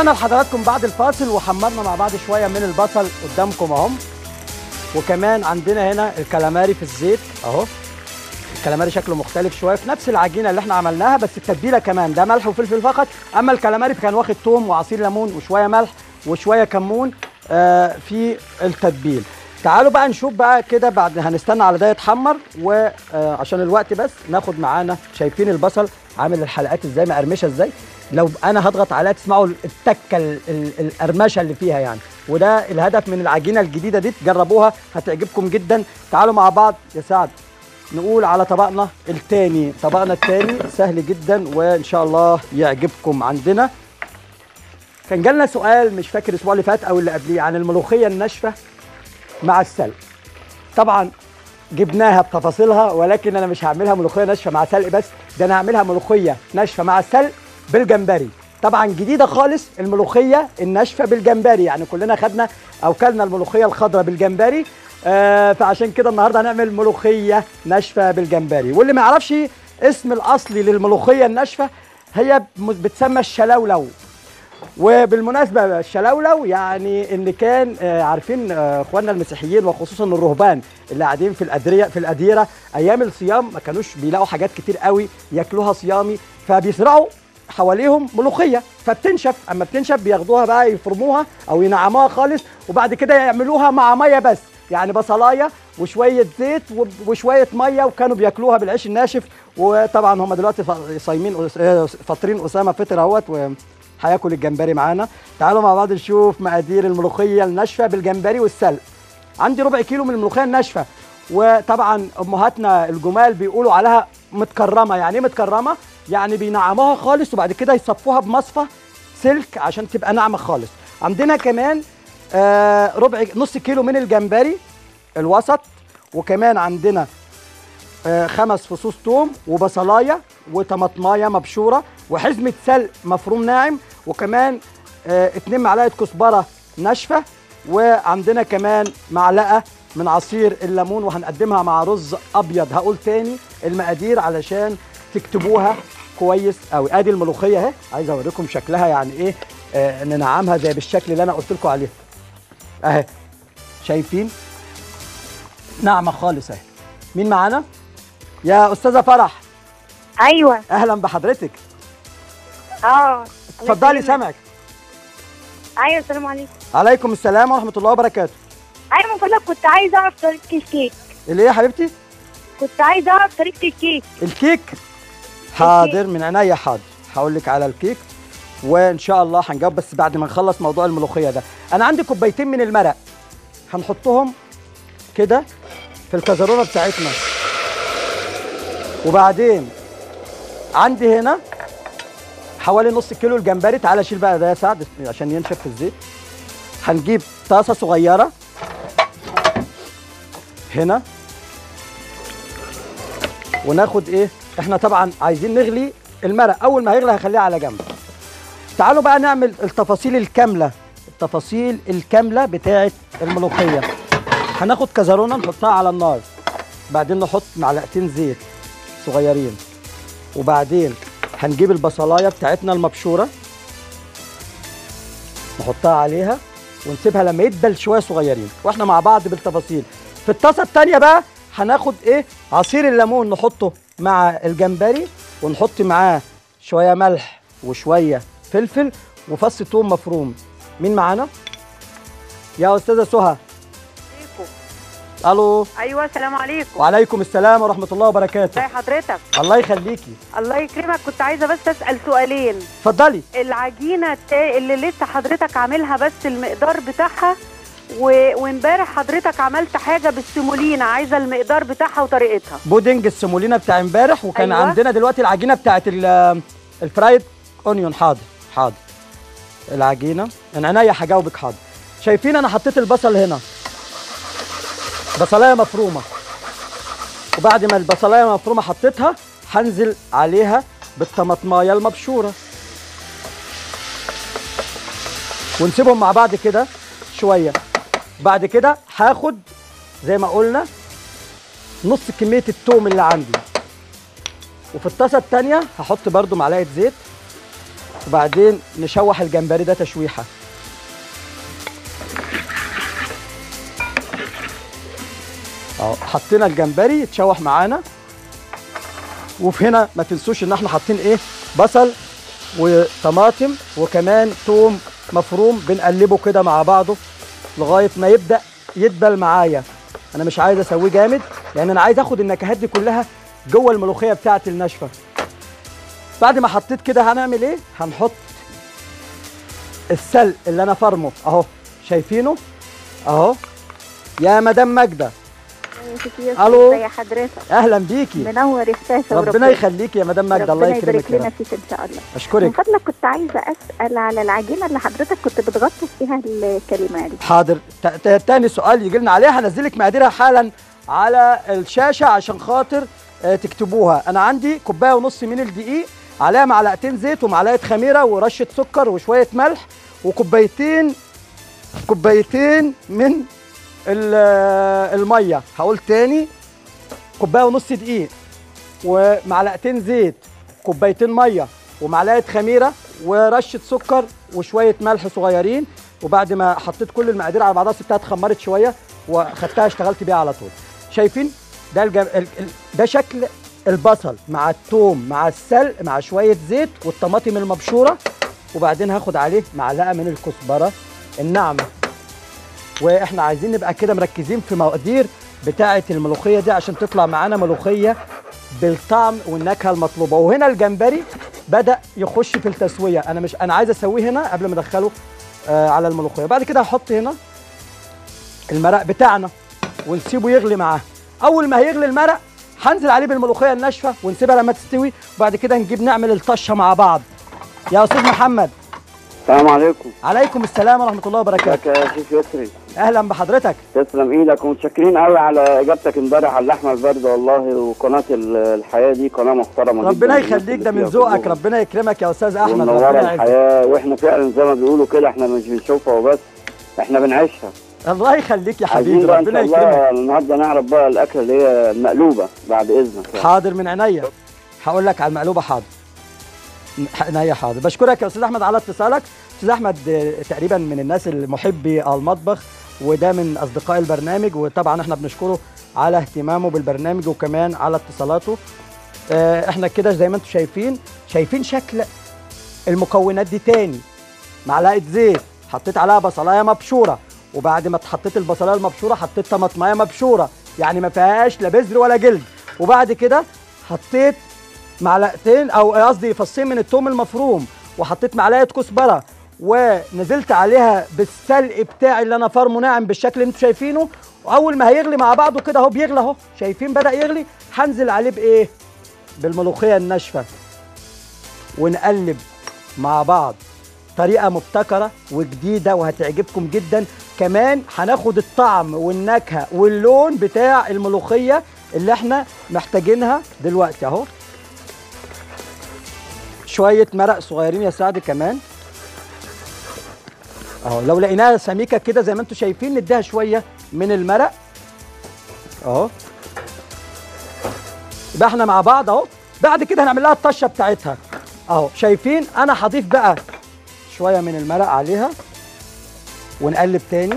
رجعنا لحضراتكم بعد الفاصل وحمرنا مع بعض شويه من البصل قدامكم اهم وكمان عندنا هنا الكلاماري في الزيت اهو الكلاماري شكله مختلف شويه في نفس العجينه اللي احنا عملناها بس التتبيله كمان ده ملح وفلفل فقط اما الكلاماري كان واخد توم وعصير ليمون وشويه ملح وشويه كمون آه في التتبيل تعالوا بقى نشوف بقى كده بعد هنستنى على ده يتحمر وعشان الوقت بس ناخد معانا شايفين البصل عامل الحلقات ازاي مقرمشه ازاي لو انا هضغط عليها تسمعوا التكه ال- ال- القرمشه اللي فيها يعني وده الهدف من العجينه الجديده دي تجربوها هتعجبكم جدا تعالوا مع بعض يا سعد نقول على طبقنا التاني طبقنا التاني سهل جدا وان شاء الله يعجبكم عندنا كان جالنا سؤال مش فاكر الاسبوع اللي فات او اللي قبليه عن الملوخيه الناشفه مع السلق طبعا جبناها بتفاصيلها ولكن انا مش هعملها ملوخيه ناشفه مع سلق بس ده انا هعملها ملوخيه ناشفه مع السلق بالجمبري طبعا جديده خالص الملوخيه الناشفه بالجمبري يعني كلنا خدنا او كلنا الملوخيه الخضراء بالجمبري آه فعشان كده النهارده هنعمل ملوخيه ناشفه بالجمبري واللي ما يعرفش اسم الاصلي للملوخيه الناشفه هي بتسمى الشلولو وبالمناسبه الشلولو يعني ان كان آه، عارفين آه، اخواننا المسيحيين وخصوصا الرهبان اللي قاعدين في الادريه في الاديره ايام الصيام ما كانوش بيلاقوا حاجات كتير قوي ياكلوها صيامي فبيزرعوا حواليهم ملوخيه فبتنشف اما بتنشف بياخدوها بقى يفرموها او ينعموها خالص وبعد كده يعملوها مع ميه بس يعني بصلايه وشويه زيت وب- وشويه ميه وكانوا بياكلوها بالعيش الناشف وطبعا هم دلوقتي ف- صايمين أس- آه، فاطرين اسامه فطر اهوت وهياكل الجمبري معانا تعالوا مع بعض نشوف مقادير الملوخيه الناشفه بالجمبري والسلق عندي ربع كيلو من الملوخيه الناشفه وطبعا امهاتنا الجمال بيقولوا عليها متكرمه يعني ايه متكرمه يعني بينعموها خالص وبعد كده يصفوها بمصفى سلك عشان تبقى ناعمه خالص عندنا كمان آه ربع نص كيلو من الجمبري الوسط وكمان عندنا آه خمس فصوص توم وبصلايه وطماطمايه مبشوره وحزمه سلق مفروم ناعم وكمان آه اتنين معلقه كزبره ناشفه وعندنا كمان معلقه من عصير الليمون وهنقدمها مع رز ابيض هقول تاني المقادير علشان تكتبوها كويس قوي ادي الملوخيه اهي عايز اوريكم شكلها يعني ايه آه ننعمها زي بالشكل اللي انا قلت لكم عليه اهي شايفين ناعمه خالص اهي مين معانا يا استاذه فرح ايوه اهلا بحضرتك اه اتفضلي سامعك ايوه السلام عليكم عليكم السلام ورحمه الله وبركاته ايوه من فضلك كنت عايزه اعرف طريقه الكيك اللي ايه يا حبيبتي كنت عايزه اعرف طريقه الكيك الكيك حاضر من عينيا حاضر هقول لك على الكيك وان شاء الله هنجاوب بس بعد ما نخلص موضوع الملوخيه ده انا عندي كوبايتين من المرق هنحطهم كده في الكزرونه بتاعتنا وبعدين عندي هنا حوالي نص كيلو الجمبري تعالى شيل بقى ده يا سعد عشان ينشف في الزيت هنجيب طاسه صغيره هنا وناخد ايه احنا طبعا عايزين نغلي المرق اول ما هيغلي هخليه على جنب تعالوا بقى نعمل التفاصيل الكامله التفاصيل الكامله بتاعه الملوخيه هناخد كزرونه نحطها على النار بعدين نحط معلقتين زيت صغيرين وبعدين هنجيب البصلايه بتاعتنا المبشوره نحطها عليها ونسيبها لما يدبل شويه صغيرين واحنا مع بعض بالتفاصيل في الطاسه الثانيه بقى هناخد ايه عصير الليمون نحطه مع الجمبري ونحط معاه شويه ملح وشويه فلفل وفص ثوم مفروم مين معانا يا استاذه سهى الو ايوه السلام عليكم وعليكم السلام ورحمه الله وبركاته ازي حضرتك الله يخليكي الله يكرمك كنت عايزه بس اسال سؤالين اتفضلي العجينه التا- اللي لسه حضرتك عاملها بس المقدار بتاعها و- وامبارح حضرتك عملت حاجه بالسيمولينا عايزه المقدار بتاعها وطريقتها بودنج السمولينا بتاع امبارح وكان أيوة. عندنا دلوقتي العجينه بتاعت ال- الفرايد اونيون حاضر حاضر العجينه من عينيا هجاوبك حاضر شايفين انا حطيت البصل هنا بصلايه مفرومه وبعد ما البصلايه المفرومه حطيتها هنزل عليها بالطماطمايه المبشوره ونسيبهم مع بعض كده شويه بعد كده هاخد زي ما قلنا نص كميه التوم اللي عندي وفي الطاسه الثانيه هحط برده معلقه زيت وبعدين نشوح الجمبري ده تشويحه اهو حطينا الجمبري يتشوح معانا وفي هنا ما تنسوش ان احنا حاطين ايه بصل وطماطم وكمان توم مفروم بنقلبه كده مع بعضه لغايه ما يبدا يدبل معايا انا مش عايز اسويه جامد لان انا عايز اخد النكهات دي كلها جوه الملوخيه بتاعه الناشفه بعد ما حطيت كده هنعمل ايه هنحط السلق اللي انا فرمه اهو شايفينه اهو يا مدام ماجده ألو. يا حضرتك اهلا بيكي منور الشاشه ربنا يخليكي يا مدام ماجده الله ربنا يكرمك يبارك يا لنا رب. فيك ان شاء الله من اشكرك فضلك كنت عايزه اسال على العجينه اللي حضرتك كنت بتغطي فيها الكاليماري حاضر ت- ت- تاني سؤال يجي لنا عليها هنزلك مقاديرها حالا على الشاشه عشان خاطر آه، تكتبوها انا عندي كوبايه ونص من الدقيق عليها معلقتين زيت ومعلقه خميره ورشه سكر وشويه ملح وكوبايتين كوبايتين من ال- آه، الميه هقول تاني كوبايه ونص دقيق ومعلقتين زيت كوبايتين ميه ومعلقه خميره ورشه سكر وشويه ملح صغيرين وبعد ما حطيت كل المقادير على بعضها سبتها اتخمرت شويه وخدتها اشتغلت بيها على طول شايفين ده الجم... ال... ال... ده شكل البصل مع الثوم مع السلق مع شويه زيت والطماطم المبشوره وبعدين هاخد عليه معلقه من الكزبره الناعمه واحنا عايزين نبقى كده مركزين في مقادير بتاعه الملوخيه دي عشان تطلع معانا ملوخيه بالطعم والنكهه المطلوبه وهنا الجمبري بدا يخش في التسويه انا مش انا عايز اسويه هنا قبل ما ادخله آه على الملوخيه بعد كده هحط هنا المرق بتاعنا ونسيبه يغلي معاه اول ما هيغلي المرق هنزل عليه بالملوخيه الناشفه ونسيبها لما تستوي وبعد كده نجيب نعمل الطشه مع بعض يا استاذ محمد السلام عليكم عليكم السلام ورحمه الله وبركاته ازيك يا شيخ يسري اهلا بحضرتك تسلم ايدك ومتشكرين قوي على اجابتك امبارح على اللحمه البارده والله وقناه ال- الحياه دي قناه محترمه ربنا جدا يخليك ده من ذوقك ربنا يكرمك يا استاذ احمد منوره ربنا يعزك الحياه واحنا فعلا زي ما بيقولوا كده احنا مش بنشوفها وبس احنا بنعيشها الله يخليك يا عايزين حبيبي بقى ان ربنا شاء يكرمك الله النهارده نعرف بقى الاكله اللي هي المقلوبه بعد اذنك يعني. حاضر من عينيا هقول لك على المقلوبه حاضر عينيا حاضر بشكرك يا استاذ احمد على اتصالك استاذ احمد آه، تقريبا من الناس المحبي المطبخ وده من اصدقاء البرنامج وطبعا احنا بنشكره على اهتمامه بالبرنامج وكمان على اتصالاته آه، احنا كده زي ما انتم شايفين شايفين شكل المكونات دي تاني معلقه زيت حطيت عليها بصلايه مبشوره وبعد ما حطيت البصلايه المبشوره حطيت طماطمايه مبشوره يعني ما فيهاش لا بذر ولا جلد وبعد كده حطيت معلقتين او قصدي فصين من الثوم المفروم وحطيت معلقه كزبره ونزلت عليها بالسلق بتاعي اللي انا فرمه ناعم بالشكل اللي انتم شايفينه واول ما هيغلي مع بعضه كده اهو بيغلي اهو شايفين بدا يغلي هنزل عليه بايه بالملوخيه الناشفه ونقلب مع بعض طريقه مبتكره وجديده وهتعجبكم جدا كمان هناخد الطعم والنكهه واللون بتاع الملوخيه اللي احنا محتاجينها دلوقتي اهو شويه مرق صغيرين يا سعد كمان اهو لو لقيناها سميكه كده زي ما انتم شايفين نديها شويه من المرق اهو يبقى احنا مع بعض اهو بعد كده هنعمل لها الطشه بتاعتها اهو شايفين انا هضيف بقى شويه من المرق عليها ونقلب تاني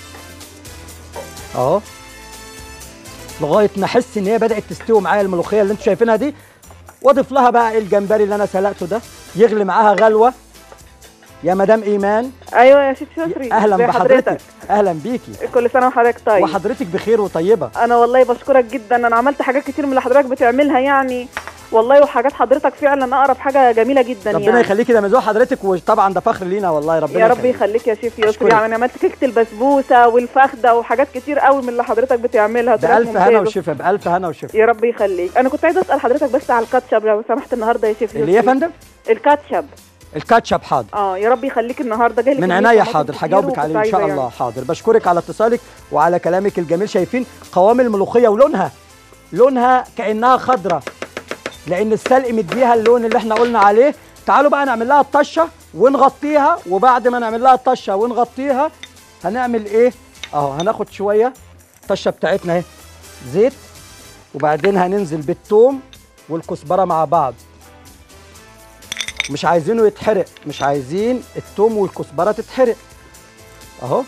اهو لغايه ما احس ان هي بدات تستوي معايا الملوخيه اللي انتم شايفينها دي واضيف لها بقى الجمبري اللي انا سلقته ده يغلي معاها غلوه يا مدام ايمان ايوه يا شيف شكري اهلا ازي بحضرتك اهلا بيكي كل سنه وحضرتك طيب وحضرتك بخير وطيبه انا والله بشكرك جدا انا عملت حاجات كتير من اللي حضرتك بتعملها يعني والله وحاجات حضرتك فعلا اقرب حاجه جميله جدا ربنا يعني يخليكي ده مزوق حضرتك وطبعا ده فخر لينا والله ربنا يا رب يخليك. يخليك يا شيف يسري أشكرك. يعني انا عملت كيكه البسبوسه والفخده وحاجات كتير قوي من اللي حضرتك بتعملها طلعت بألف هنا ممتازة. وشفا بألف هنا وشفا يا رب يخليك انا كنت عايزه اسال حضرتك بس على الكاتشب لو سمحت النهارده يا شيف اللي هي يا يسري. فندم الكاتشب الكاتشب حاضر اه يا رب يخليك النهارده جاي من عينيا حاضر هجاوبك عليه ان شاء الله حاضر بشكرك على اتصالك وعلى كلامك الجميل شايفين قوام الملوخيه ولونها لونها كانها خضره لان السلق مديها اللون اللي احنا قلنا عليه تعالوا بقى نعمل لها الطشه ونغطيها وبعد ما نعمل لها الطشه ونغطيها هنعمل ايه اهو هناخد شويه الطشه بتاعتنا اهي زيت وبعدين هننزل بالثوم والكزبره مع بعض مش عايزينه يتحرق مش عايزين التوم والكزبره تتحرق اهو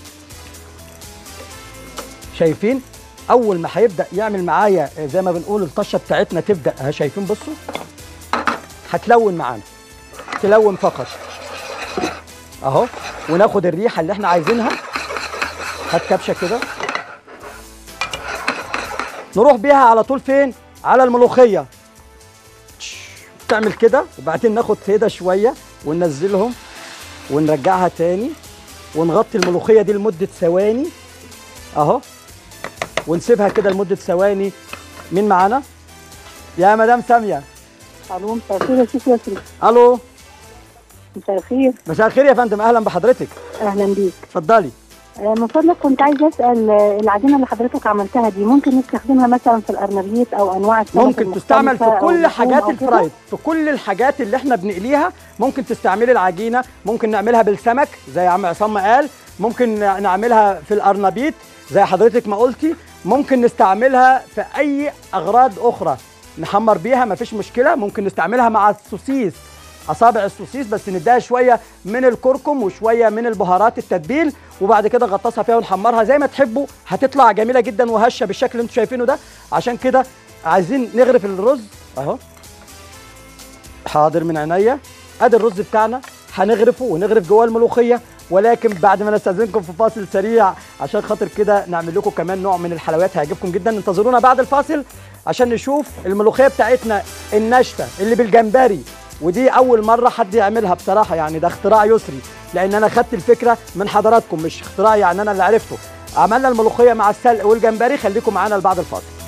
شايفين اول ما هيبدا يعمل معايا زي ما بنقول الطشه بتاعتنا تبدا اهي شايفين بصوا هتلون معانا تلون فقط اهو وناخد الريحه اللي احنا عايزينها هات كبشه كده نروح بيها على طول فين على الملوخيه تش، تعمل كده وبعدين ناخد كده شويه وننزلهم ونرجعها تاني ونغطي الملوخيه دي لمده ثواني اهو ونسيبها كده لمده ثواني مين معانا يا مدام ساميه الو مساء الخير يا شيخ ياسر الو مساء الخير مساء الخير يا فندم اهلا بحضرتك اهلا بيك اتفضلي آه، من فضلك كنت عايزه اسال آه، العجينه اللي حضرتك عملتها دي ممكن نستخدمها مثلا في الارنبيط او انواع السمك ممكن تستعمل في المختلفة أو كل اللحوم حاجات أو كده؟ الفرايد في كل الحاجات اللي احنا بنقليها ممكن تستعملي العجينه ممكن نعملها بالسمك زي عم عصام ما قال ممكن نعملها في الارنبيط زي حضرتك ما قلتي ممكن نستعملها في اي اغراض اخرى نحمر بيها مفيش مشكله ممكن نستعملها مع السوسيس اصابع السوسيس بس نديها شويه من الكركم وشويه من البهارات التتبيل وبعد كده نغطسها فيها ونحمرها زي ما تحبوا هتطلع جميله جدا وهشه بالشكل اللي انتم شايفينه ده عشان كده عايزين نغرف الرز اهو حاضر من عينيا ادي الرز بتاعنا هنغرفه ونغرف جوه الملوخيه ولكن بعد ما نستاذنكم في فاصل سريع عشان خاطر كده نعمل لكم كمان نوع من الحلويات هيعجبكم جدا انتظرونا بعد الفاصل عشان نشوف الملوخيه بتاعتنا الناشفه اللي بالجمبري ودي اول مره حد يعملها بصراحه يعني ده اختراع يسري لان انا خدت الفكره من حضراتكم مش اختراع يعني انا اللي عرفته عملنا الملوخيه مع السلق والجمبري خليكم معانا لبعد الفاصل